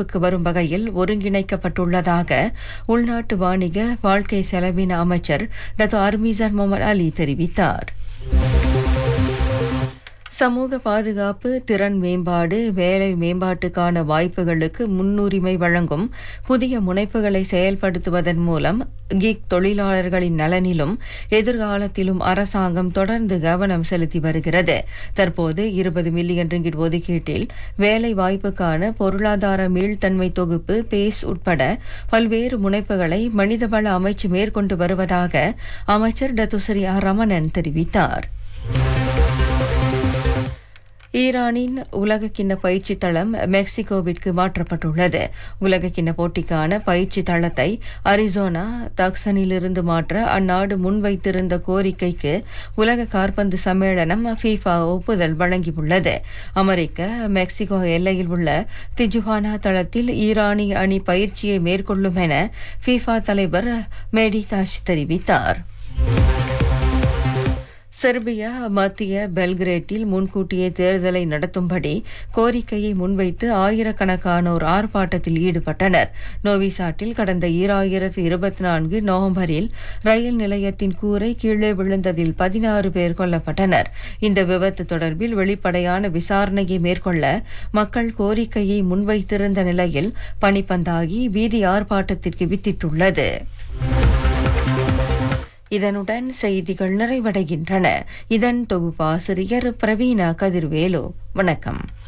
இருப்புக்கு வரும் வகையில் ஒருங்கிணைக்கப்பட்டுள்ளதாக உள்நாட்டு வாணிக வாழ்க்கை செலவின அமைச்சர் டத்து அர்மீசர் முகமது அலி தெரிவித்தார் சமூக பாதுகாப்பு திறன் மேம்பாடு வேலை மேம்பாட்டுக்கான வாய்ப்புகளுக்கு முன்னுரிமை வழங்கும் புதிய முனைப்புகளை செயல்படுத்துவதன் மூலம் கிக் தொழிலாளர்களின் நலனிலும் எதிர்காலத்திலும் அரசாங்கம் தொடர்ந்து கவனம் செலுத்தி வருகிறது தற்போது இருபது மில்லியன் ரிங்கிட் ஒதுக்கீட்டில் வேலை வாய்ப்புக்கான பொருளாதார மீள்தன்மை தொகுப்பு பேஸ் உட்பட பல்வேறு முனைப்புகளை மனிதவள அமைச்சு மேற்கொண்டு வருவதாக அமைச்சர் டத்துஸ்ரீ ஆர் ரமணன் தெரிவித்தார் ஈரானின் உலகக்கிண்ண பயிற்சி தளம் மெக்சிகோவிற்கு மாற்றப்பட்டுள்ளது உலகக்கிண்ண போட்டிக்கான பயிற்சி தளத்தை அரிசோனா தக்சனிலிருந்து மாற்ற அந்நாடு முன்வைத்திருந்த கோரிக்கைக்கு உலக காற்பந்து சம்மேளனம் ஃபீஃபா ஒப்புதல் வழங்கியுள்ளது அமெரிக்க மெக்சிகோ எல்லையில் உள்ள திஜுஹானா தளத்தில் ஈரானிய அணி பயிற்சியை மேற்கொள்ளும் என ஃபீஃபா தலைவர் மேடிதாஷ் தெரிவித்தார் செர்பியா மத்திய பெல்கிரேட்டில் முன்கூட்டியே தேர்தலை நடத்தும்படி கோரிக்கையை முன்வைத்து ஆயிரக்கணக்கானோர் ஆர்ப்பாட்டத்தில் ஈடுபட்டனர் நோவிசாட்டில் கடந்த ஈராயிரத்து இருபத்தி நான்கு நவம்பரில் ரயில் நிலையத்தின் கூரை கீழே விழுந்ததில் பதினாறு பேர் கொல்லப்பட்டனர் இந்த விபத்து தொடர்பில் வெளிப்படையான விசாரணையை மேற்கொள்ள மக்கள் கோரிக்கையை முன்வைத்திருந்த நிலையில் பனிப்பந்தாகி வீதி ஆர்ப்பாட்டத்திற்கு வித்திட்டுள்ளது இதனுடன் செய்திகள் நிறைவடைகின்றன இதன் தொகுப்பாசிரியர் பிரவீணா கதிர்வேலு வணக்கம்